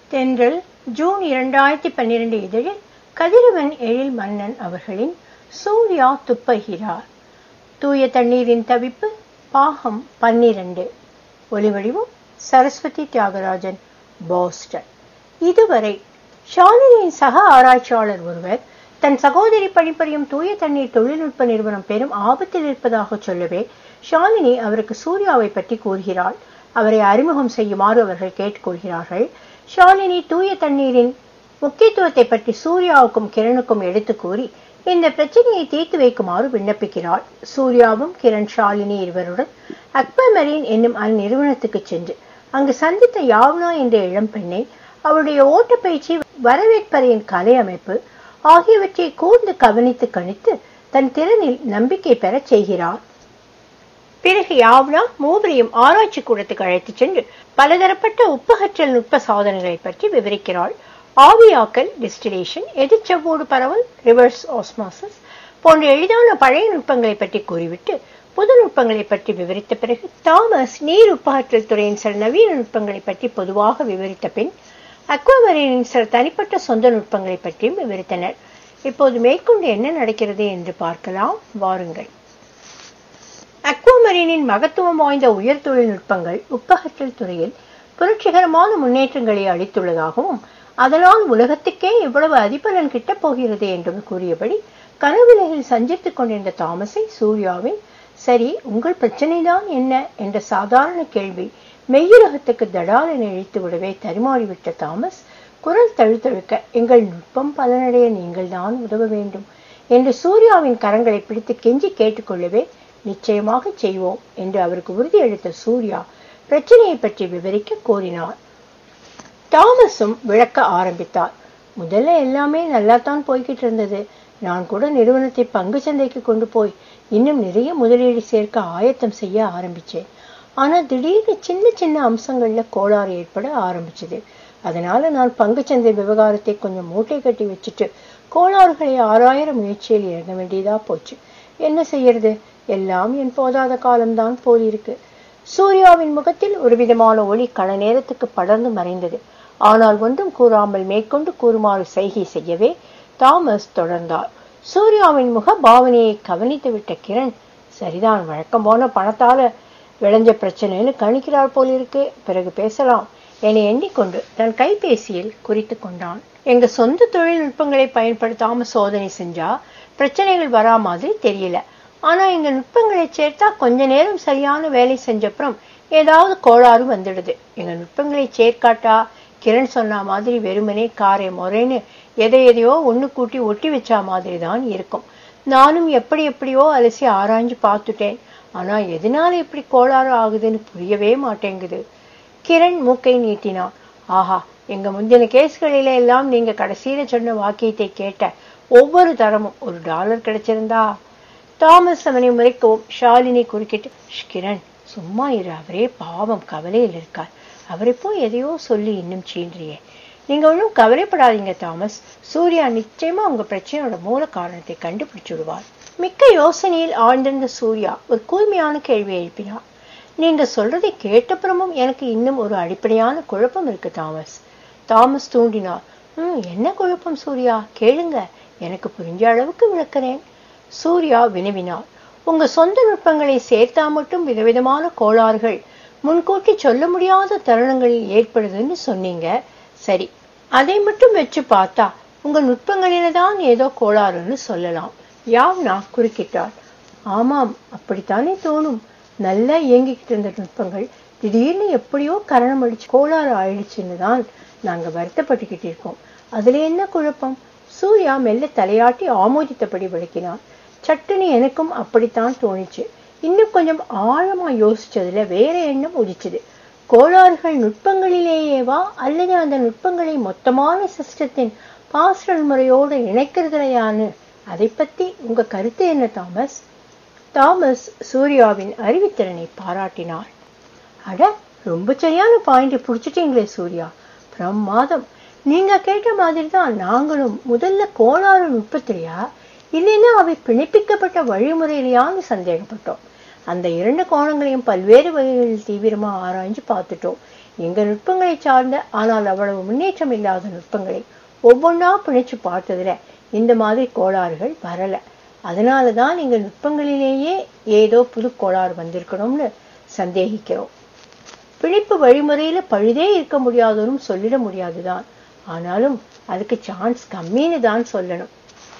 தென்றல் ஜூன் இரண்டாயிரத்தி பன்னிரண்டு இதழில் கதிரவன் எழில் மன்னன் அவர்களின் சூர்யா துப்பகிறார் தூய தண்ணீரின் தவிப்பு பாகம் பன்னிரண்டு ஒலிவடிவம் சரஸ்வதி தியாகராஜன் பாஸ்டன் இதுவரை ஷாலினியின் சக ஆராய்ச்சியாளர் ஒருவர் தன் சகோதரி பணிபுரியும் தூய தண்ணீர் தொழில்நுட்ப நிறுவனம் பெரும் ஆபத்தில் இருப்பதாக சொல்லவே ஷாலினி அவருக்கு சூர்யாவை பற்றி கூறுகிறாள் அவரை அறிமுகம் செய்யுமாறு அவர்கள் கேட்டுக்கொள்கிறார்கள் ஷாலினி தூய தண்ணீரின் முக்கியத்துவத்தை பற்றி சூர்யாவுக்கும் கிரணுக்கும் எடுத்து கூறி இந்த பிரச்சனையை தீர்த்து வைக்குமாறு விண்ணப்பிக்கிறாள் சூர்யாவும் கிரண் ஷாலினி இருவருடன் அக்வமரீன் என்னும் அந்நிறுவனத்துக்கு சென்று அங்கு சந்தித்த யாவ்னா என்ற இளம் பெண்ணை அவருடைய ஓட்டப்பயிற்சி வரவேற்பறையின் கலை அமைப்பு ஆகியவற்றை கூர்ந்து கவனித்து கணித்து தன் திறனில் நம்பிக்கை பெறச் செய்கிறார் பிறகு யாவ்னா மூவரையும் ஆராய்ச்சி கூடத்துக்கு அழைத்துச் சென்று பலதரப்பட்ட உப்பகற்றல் நுட்ப சாதனைகளை பற்றி விவரிக்கிறாள் ஆவியாக்கல் டிஸ்டிலேஷன் எதிர்ச்செவ்வோடு பரவல் ரிவர்ஸ் ஆஸ்மாசஸ் போன்ற எளிதான பழைய நுட்பங்களை பற்றி கூறிவிட்டு புது நுட்பங்களை பற்றி விவரித்த பிறகு தாமஸ் நீர் உப்பகற்றல் துறையின் சில நவீன நுட்பங்களை பற்றி பொதுவாக விவரித்த பின் அக்வாமரீனின் சில தனிப்பட்ட சொந்த நுட்பங்களை பற்றியும் விவரித்தனர் இப்போது மேற்கொண்டு என்ன நடக்கிறது என்று பார்க்கலாம் வாருங்கள் அக்வாமரீனின் மகத்துவம் வாய்ந்த உயர் தொழில்நுட்பங்கள் உப்பகற்றல் துறையில் புரட்சிகரமான முன்னேற்றங்களை அளித்துள்ளதாகவும் அதனால் உலகத்துக்கே இவ்வளவு அதிபலன் கிட்டப் போகிறது என்றும் கூறியபடி கனவுலகில் சஞ்சித்துக் கொண்டிருந்த தாமஸை சூர்யாவின் சரி உங்கள் பிரச்சனைதான் என்ன என்ற சாதாரண கேள்வி மெய்யுலகத்துக்கு தடாலென இழுத்து விடவே தருமாறிவிட்ட தாமஸ் குரல் தழுத்தழுக்க எங்கள் நுட்பம் பலனடைய நீங்கள் தான் உதவ வேண்டும் என்று சூர்யாவின் கரங்களை பிடித்து கெஞ்சி கேட்டுக்கொள்ளவே நிச்சயமாக செய்வோம் என்று அவருக்கு உறுதியளித்த சூர்யா பிரச்சனையை பற்றி விவரிக்க கோரினார் தாமஸும் விளக்க ஆரம்பித்தார் முதல்ல எல்லாமே நல்லா தான் போய்கிட்டு இருந்தது நான் கூட நிறுவனத்தை பங்கு சந்தைக்கு கொண்டு போய் இன்னும் நிறைய முதலீடு சேர்க்க ஆயத்தம் செய்ய ஆரம்பிச்சேன் ஆனா திடீர்னு சின்ன சின்ன அம்சங்கள்ல கோளாறு ஏற்பட ஆரம்பிச்சது அதனால நான் பங்குச்சந்தை விவகாரத்தை கொஞ்சம் மூட்டை கட்டி வச்சுட்டு கோளாறுகளை ஆறாயிரம் முயற்சியில் இறங்க வேண்டியதா போச்சு என்ன செய்யறது எல்லாம் என் போதாத காலம்தான் போலிருக்கு சூர்யாவின் முகத்தில் ஒரு விதமான ஒளி கண நேரத்துக்கு படர்ந்து மறைந்தது ஆனால் ஒன்றும் கூறாமல் மேற்கொண்டு கூறுமாறு செய்கை செய்யவே தாமஸ் தொடர்ந்தார் சூர்யாவின் முக பாவனையை கவனித்து விட்ட கிரண் சரிதான் வழக்கம் போன பணத்தால விளைஞ்ச பிரச்சனைன்னு கணிக்கிறார் போலிருக்கு பிறகு பேசலாம் என எண்ணிக்கொண்டு தன் கைபேசியில் குறித்து கொண்டான் எங்க சொந்த தொழில்நுட்பங்களை பயன்படுத்தாம சோதனை செஞ்சா பிரச்சனைகள் வரா மாதிரி தெரியல ஆனா எங்க நுட்பங்களை சேர்த்தா கொஞ்ச நேரம் சரியான வேலை செஞ்சப்புறம் ஏதாவது கோளாறு வந்துடுது எங்க நுட்பங்களை சேர்க்காட்டா கிரண் சொன்ன மாதிரி வெறுமனே காரை முறைன்னு எதை எதையோ ஒண்ணு கூட்டி ஒட்டி வச்சா மாதிரி தான் இருக்கும் நானும் எப்படி எப்படியோ அலசி ஆராய்ஞ்சு பார்த்துட்டேன் ஆனா எதனால இப்படி கோளாறு ஆகுதுன்னு புரியவே மாட்டேங்குது கிரண் மூக்கை நீட்டினான் ஆஹா எங்க முந்தின கேஸ்களில எல்லாம் நீங்க கடைசியில சொன்ன வாக்கியத்தை கேட்ட ஒவ்வொரு தரமும் ஒரு டாலர் கிடைச்சிருந்தா தாமஸ் அவனை முறைக்கவும் ஷாலினி குறுக்கிட்டு கிரண் சும்மா இரு அவரே பாவம் கவலையில் இருக்கார் அவரை போய் எதையோ சொல்லி இன்னும் சீன்றியே நீங்க ஒன்றும் கவலைப்படாதீங்க தாமஸ் சூர்யா நிச்சயமா உங்க பிரச்சனையோட மூல காரணத்தை கண்டுபிடிச்சு விடுவார் மிக்க யோசனையில் ஆழ்ந்திருந்த சூர்யா ஒரு கூர்மையான கேள்வி எழுப்பினார் நீங்க சொல்றதை கேட்டப்புறமும் எனக்கு இன்னும் ஒரு அடிப்படையான குழப்பம் இருக்கு தாமஸ் தாமஸ் தூண்டினார் ம் என்ன குழப்பம் சூர்யா கேளுங்க எனக்கு புரிஞ்ச அளவுக்கு விளக்குறேன் சூர்யா வினவினார் உங்க சொந்த நுட்பங்களை சேர்த்தா மட்டும் விதவிதமான கோளாறுகள் முன்கூட்டி சொல்ல முடியாத தருணங்களில் ஏற்படுதுன்னு சொன்னீங்க சரி அதை மட்டும் வச்சு பார்த்தா உங்க நுட்பங்களில தான் ஏதோ கோளாறுன்னு சொல்லலாம் யாவ்னா குறுக்கிட்டார் ஆமாம் அப்படித்தானே தோணும் நல்லா இயங்கிக்கிட்டு இருந்த நுட்பங்கள் திடீர்னு எப்படியோ கரணம் அடிச்சு கோளாறு ஆயிடுச்சுன்னு தான் நாங்க வருத்தப்பட்டுக்கிட்டு இருக்கோம் அதுல என்ன குழப்பம் சூர்யா மெல்ல தலையாட்டி ஆமோதித்தபடி விளக்கினான் சட்டுன்னு எனக்கும் அப்படித்தான் தோணிச்சு இன்னும் கொஞ்சம் ஆழமா யோசிச்சதுல வேற எண்ணம் உதிச்சுது கோளாறுகள் நுட்பங்களிலேயேவா அல்லது அந்த நுட்பங்களை மொத்தமான சிஸ்டத்தின் பாஸ்டல் முறையோடு இணைக்கிறதுலையான்னு அதை பத்தி உங்க கருத்து என்ன தாமஸ் தாமஸ் சூர்யாவின் அறிவுத்திறனை பாராட்டினார் அட ரொம்ப சரியான பாயிண்ட் புடிச்சிட்டீங்களே சூர்யா பிரமாதம் நீங்க கேட்ட மாதிரி தான் நாங்களும் முதல்ல கோளாறு நுட்பத்திலையா இல்லைன்னா அவை பிணைப்பிக்கப்பட்ட வழிமுறையிலையான்னு சந்தேகப்பட்டோம் அந்த இரண்டு கோணங்களையும் பல்வேறு வகைகளில் தீவிரமா ஆராய்ஞ்சு பார்த்துட்டோம் எங்க நுட்பங்களை சார்ந்த ஆனால் அவ்வளவு முன்னேற்றம் இல்லாத நுட்பங்களை ஒவ்வொன்றா பிணைச்சு பார்த்ததுல இந்த மாதிரி கோளாறுகள் வரல அதனால தான் எங்க நுட்பங்களிலேயே ஏதோ புது கோளாறு வந்திருக்கணும்னு சந்தேகிக்கிறோம் பிழைப்பு வழிமுறையில பழுதே இருக்க முடியாதோரும் சொல்லிட முடியாதுதான் ஆனாலும் அதுக்கு சான்ஸ் கம்மின்னு தான் சொல்லணும்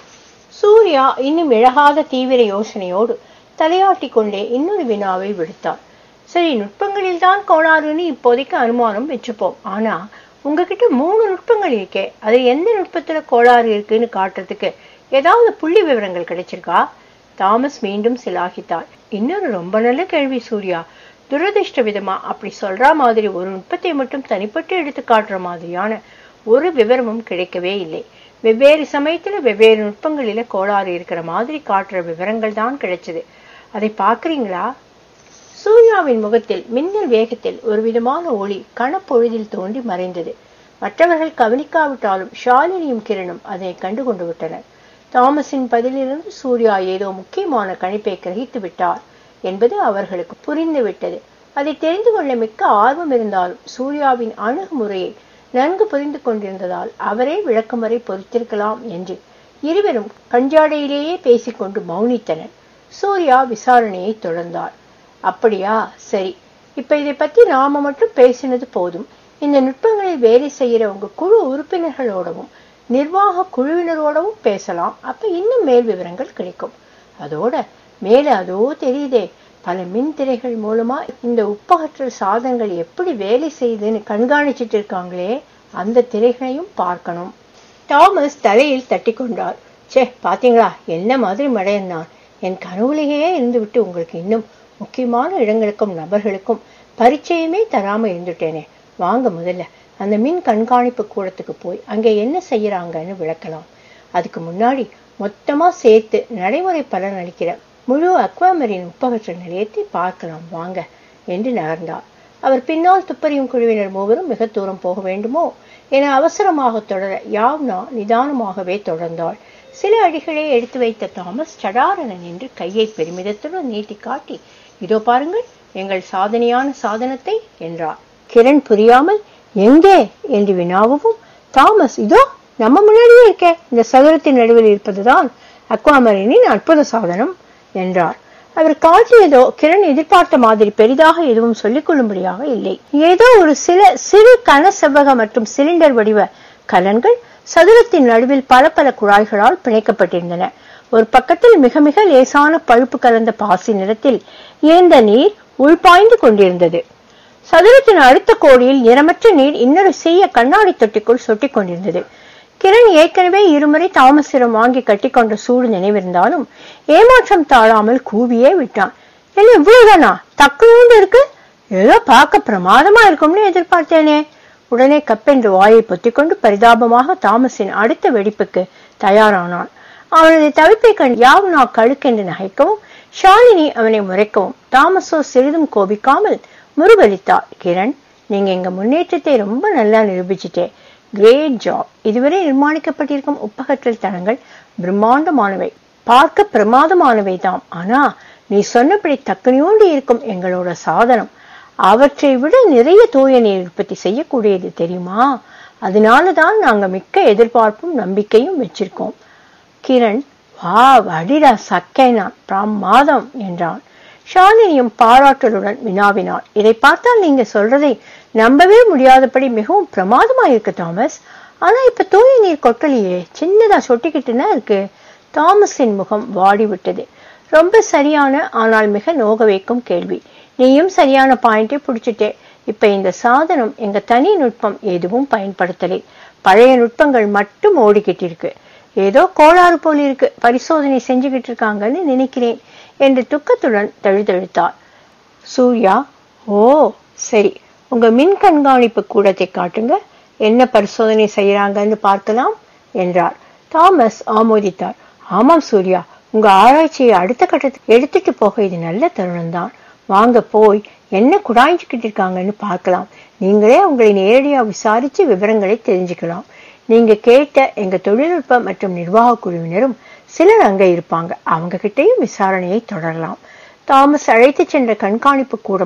சூர்யா இன்னும் இழகாத தீவிர யோசனையோடு தலையாட்டி கொண்டே இன்னொரு வினாவை விடுத்தார் சரி நுட்பங்களில் தான் கோளாறுன்னு இப்போதைக்கு அனுமானம் வச்சுப்போம் ஆனா உங்ககிட்ட மூணு நுட்பங்கள் இருக்கே அது எந்த நுட்பத்துல கோளாறு இருக்குன்னு காட்டுறதுக்கு ஏதாவது புள்ளி விவரங்கள் கிடைச்சிருக்கா தாமஸ் மீண்டும் சிலாகித்தார் இன்னொரு ரொம்ப நல்ல கேள்வி சூர்யா துரதிர்ஷ்ட விதமா அப்படி சொல்ற மாதிரி ஒரு நுட்பத்தை மட்டும் தனிப்பட்டு எடுத்து காட்டுற மாதிரியான ஒரு விவரமும் கிடைக்கவே இல்லை வெவ்வேறு சமயத்துல வெவ்வேறு நுட்பங்களில கோளாறு இருக்கிற மாதிரி காட்டுற விவரங்கள் தான் கிடைச்சது அதை பாக்குறீங்களா சூர்யாவின் முகத்தில் மின்னல் வேகத்தில் ஒரு விதமான ஒளி கணப்பொழுதில் தோன்றி மறைந்தது மற்றவர்கள் கவனிக்காவிட்டாலும் ஷாலினியும் கிரணும் அதை கண்டு கொண்டு விட்டனர் தாமஸின் பதிலிருந்து சூர்யா ஏதோ முக்கியமான கணிப்பை கிரகித்து விட்டார் என்பது அவர்களுக்கு புரிந்து விட்டது அதை தெரிந்து கொள்ள மிக்க ஆர்வம் இருந்தாலும் சூர்யாவின் அணுகுமுறையை நன்கு புரிந்து கொண்டிருந்ததால் அவரே விளக்குமுறை பொறுத்திருக்கலாம் என்று இருவரும் கஞ்சாடையிலேயே பேசிக்கொண்டு மௌனித்தனர் சூர்யா விசாரணையை தொடர்ந்தார் அப்படியா சரி இப்ப இதை பத்தி நாம மட்டும் பேசினது போதும் இந்த நுட்பங்களில் வேலை செய்யற உங்க குழு உறுப்பினர்களோடவும் நிர்வாக குழுவினரோடவும் பேசலாம் அப்ப இன்னும் மேல் விவரங்கள் கிடைக்கும் அதோட மேல அதோ தெரியுதே பல மின் திரைகள் மூலமா இந்த உப்பகற்றல் சாதனங்கள் எப்படி வேலை செய்யுதுன்னு கண்காணிச்சிட்டு இருக்காங்களே அந்த திரைகளையும் பார்க்கணும் தாமஸ் தலையில் தட்டி கொண்டார் சே பாத்தீங்களா என்ன மாதிரி மடையன் நான் என் கனவுலேயே இருந்துவிட்டு உங்களுக்கு இன்னும் முக்கியமான இடங்களுக்கும் நபர்களுக்கும் பரிச்சயமே தராம இருந்துட்டேனே வாங்க முதல்ல அந்த மின் கண்காணிப்பு கூடத்துக்கு போய் அங்கே என்ன செய்யறாங்கன்னு விளக்கலாம் அதுக்கு முன்னாடி மொத்தமா சேர்த்து நடைமுறை பலன் அளிக்கிற முழு அக்வாமரின் உப்பகற்ற நிலையத்தை பார்க்கலாம் வாங்க என்று நகர்ந்தார் அவர் பின்னால் துப்பறியும் குழுவினர் மூவரும் மிக தூரம் போக வேண்டுமோ என அவசரமாக தொடர யாவ்னா நிதானமாகவே தொடர்ந்தாள் சில அடிகளே எடுத்து வைத்த தாமஸ் சடாரண நின்று கையை பெருமிதத்துடன் நீட்டி காட்டி இதோ பாருங்கள் எங்கள் சாதனையான சாதனத்தை என்றார் கிரண் புரியாமல் எங்கே என்று வினாவும் தாமஸ் இதோ நம்ம முன்னாடியே இருக்கே இந்த சதுரத்தின் நடுவில் இருப்பதுதான் அக்வாமரினின் அற்புத சாதனம் என்றார் அவர் காட்டியதோ கிரண் எதிர்பார்த்த மாதிரி பெரிதாக எதுவும் சொல்லிக் கொள்ளும்படியாக இல்லை ஏதோ ஒரு சில சிறு கன செவ்வக மற்றும் சிலிண்டர் வடிவ கலன்கள் சதுரத்தின் நடுவில் பல பல குழாய்களால் பிணைக்கப்பட்டிருந்தன ஒரு பக்கத்தில் மிக மிக லேசான பழுப்பு கலந்த பாசி நிறத்தில் இருந்த நீர் உள்பாய்ந்து கொண்டிருந்தது சதுரத்தின் அடுத்த கோடியில் நிறமற்ற நீர் இன்னொரு சிறிய கண்ணாடி தொட்டிக்குள் சொட்டிக் கொண்டிருந்தது கிரண் ஏற்கனவே இருமுறை தாமசிடம் வாங்கி கட்டிக்கொண்ட சூடு நினைவிருந்தாலும் ஏமாற்றம் தாழாமல் கூவியே விட்டான் என்ன இவ்வளவுதானா தக்குன்னு இருக்கு ஏதோ பார்க்க பிரமாதமா இருக்கும்னு எதிர்பார்த்தேனே உடனே கப்பென்று வாயை பொத்திக்கொண்டு பரிதாபமாக தாமஸின் அடுத்த வெடிப்புக்கு தயாரானான் அவனது தவிப்பை கண் யாவுனா கழுக்கென்று நகைக்கவும் ஷாலினி அவனை முறைக்கவும் தாமஸோ சிறிதும் கோபிக்காமல் முருகலித்தார் கிரண் நீங்க எங்க முன்னேற்றத்தை ரொம்ப நல்லா நிரூபிச்சிட்டே கிரேட் ஜாப் இதுவரை நிர்மாணிக்கப்பட்டிருக்கும் உப்பகற்றல் தளங்கள் பிரம்மாண்டமானவை பார்க்க பிரமாதமானவை தாம் ஆனா நீ சொன்னபடி தக்கனியோண்டு இருக்கும் எங்களோட சாதனம் அவற்றை விட நிறைய தூய நீர் உற்பத்தி செய்யக்கூடியது தெரியுமா அதனாலதான் நாங்க மிக்க எதிர்பார்ப்பும் நம்பிக்கையும் வச்சிருக்கோம் கிரண் வா வடிடா சக்கைனா பிரமாதம் என்றான் ஷாலினியும் பாராட்டலுடன் வினாவினாள் இதை பார்த்தால் நீங்க சொல்றதை நம்பவே முடியாதபடி மிகவும் பிரமாதமா இருக்கு தாமஸ் ஆனா இப்ப தூய நீர் கொட்டலையே சின்னதா சொட்டிக்கிட்டுனா இருக்கு தாமஸின் முகம் வாடி விட்டது ரொம்ப சரியான ஆனால் மிக நோக வைக்கும் கேள்வி நீயும் சரியான பாயிண்டை பிடிச்சிட்டே இப்ப இந்த சாதனம் எங்க தனி நுட்பம் எதுவும் பயன்படுத்தலை பழைய நுட்பங்கள் மட்டும் ஓடிக்கிட்டு இருக்கு ஏதோ கோளாறு போல் இருக்கு பரிசோதனை செஞ்சுக்கிட்டு இருக்காங்கன்னு நினைக்கிறேன் என்று துக்கத்துடன் தழுதழுத்தார் சூர்யா ஓ சரி உங்க மின் கண்காணிப்பு கூடத்தை காட்டுங்க என்ன பரிசோதனை செய்யறாங்கன்னு பார்க்கலாம் என்றார் தாமஸ் ஆமோதித்தார் ஆமாம் சூர்யா உங்க ஆராய்ச்சியை அடுத்த கட்டத்துக்கு எடுத்துட்டு போக இது நல்ல தருணம் தான் வாங்க போய் என்ன குடாய்ச்சிக்கிட்டு இருக்காங்கன்னு பார்க்கலாம் நீங்களே உங்களை நேரடியா விசாரிச்சு விவரங்களை தெரிஞ்சுக்கலாம் நீங்க கேட்ட எங்க தொழில்நுட்ப மற்றும் நிர்வாக குழுவினரும் சிலர் அங்க இருப்பாங்க அவங்க கிட்டயும் விசாரணையை தொடரலாம் தாமஸ் அழைத்து சென்ற கண்காணிப்பு கூடமும்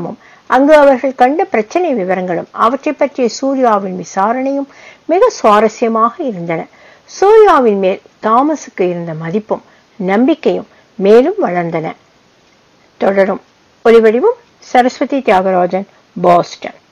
அங்கு அவர்கள் கண்ட பிரச்சனை விவரங்களும் அவற்றை பற்றிய சூர்யாவின் விசாரணையும் மிக சுவாரஸ்யமாக இருந்தன சூர்யாவின் மேல் தாமஸுக்கு இருந்த மதிப்பும் நம்பிக்கையும் மேலும் வளர்ந்தன தொடரும் ஒலிவடிவும் சரஸ்வதி தியாகராஜன் பாஸ்டன்